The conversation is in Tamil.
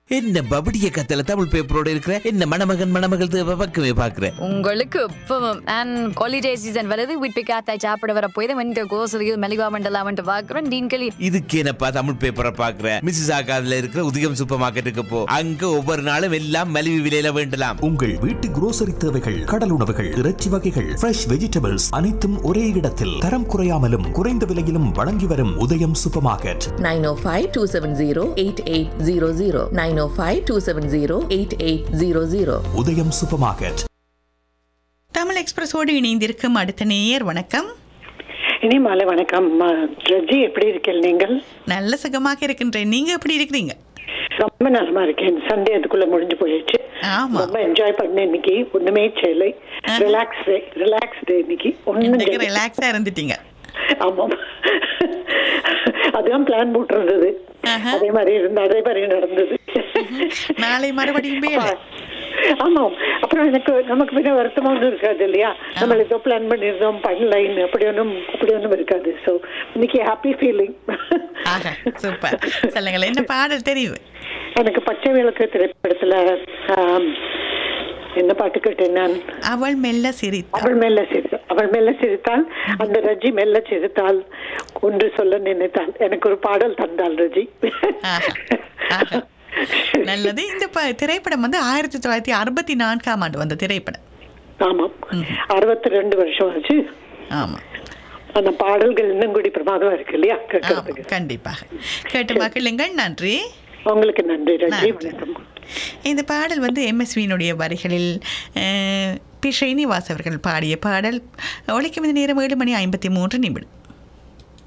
என்ன பபடிய கத்தல தமிழ் பேப்பரோட இருக்கிற என்ன மணமகன் மணமகள் தேவை பக்கமே பாக்குறேன் உங்களுக்கு இப்பவும் அண்ட் ஹாலிடே சீசன் வருது வீட்டு காத்தாய் சாப்பிட வர போய் தான் இந்த கோசலியில் மெலிவா மண்டலாமன்ட்டு பார்க்குறோம் டீன்களி இதுக்கு என்னப்பா தமிழ் பேப்பரை பாக்குற மிஸ்ஸஸ் ஆகாதுல இருக்கிற உதயம் சூப்பர் மார்க்கெட்டுக்கு போ அங்க ஒவ்வொரு நாளும் எல்லாம் மலிவு விலையில வேண்டலாம் உங்கள் வீட்டு grocery தேவைகள் கடல் உணவுகள் இறைச்சி வகைகள் ஃப்ரெஷ் வெஜிடபிள்ஸ் அனைத்தும் ஒரே இடத்தில் தரம் குறையாமலும் குறைந்த விலையிலும் வழங்கி வரும் உதயம் சூப்பர் மார்க்கெட் 905 270 8800. 905 270 8800. உதயம் சூப்பர் மார்க்கெட் தமிழ் எக்ஸ்பிரஸோடு இணைந்திருக்கும் அடுத்த நேயர் வணக்கம் இனி மாலை வணக்கம் ம- ரஜி எப்படி இருக்கீங்க நீங்கள் நல்ல சுகமாக இருக்கின்றேன் நீங்க எப்படி இருக்கிறீங்க ரொம்ப நலமா இருக்கேன் சண்டே அதுக்குள்ள முடிஞ்சு போயிடுச்சு ஆமா. ரொம்ப என்ஜாய் பண்ணேன் இன்னைக்கு ஒண்ணுமே செய்யலை ரிலாக்ஸ் டே ரிலாக்ஸ் டே இன்னைக்கு ஒண்ணும் இன்னைக்கு செய்யல. ரிலாக்ஸா இருந்துட்டீங்க ஆமாம் அதுதான் பிளான் போட்டிருந்தது ஆஹா. அதே மாதிரி இருந்து அதே மாதிரி நடந்தது நாளை மறுபடியும் வேலை ஆமாம் அப்புறம் எனக்கு நமக்கு பின்ன வருத்தமா ஒன்றும் இருக்காது இல்லையா நம்ம ஏதோ பிளான் பண்ணியிருந்தோம் பண்ணலைன்னு அப்படி ஒன்றும் அப்படி ஒன்றும் இருக்காது ஸோ இன்னைக்கு ஹாப்பி ஃபீலிங் ஆஹா சூப்பர் சொல்லுங்களேன் என்ன பாடல் தெரியும் எனக்கு பச்சை விளக்கு திரைப்படத்துல ஆம், என்ன பாட்டு கேட்டேன் நான் அவள் மெல்ல சிரித்தாள் அவள் மெல்ல சிரித்தாள் அவள் மெல்ல சிரித்தாள் அந்த ரஜி மெல்ல சிரித்தாள் ஒன்று சொல்ல நினைத்தாள் எனக்கு ஒரு பாடல் தந்தாள் ரஜி ஆஹா, ஆஹா. நல்லது இந்த ப- திரைப்படம் வந்து ஆயிரத்தி தொள்ளாயிரத்தி அறுபத்தி நான்காம் ஆண்டு வந்த திரைப்படம் ஆமாம் அறுபத்தி ரெண்டு வருஷம் ஆச்சு ஆமா அந்த பாடல்கள் இன்னும் கூடி பிரமாதமா இருக்கு இல்லையா ஆமா கேட்கறதுக்கு கண்டிப்பாக கேட்டு மகிழுங்கள் நன்றி உங்களுக்கு நன்றி ரஜி நன்றி. வணக்கம் இந்த பாடல் வந்து எம்எஸ்வியினுடைய வரிகளில் அஹ், பி ஸ்ரீனிவாஸ் அவர்கள் பாடிய பாடல் ஒழிக்கும் இந்த நேரம் ஏழு மணி ஐம்பத்தி மூன்று நிமிடம்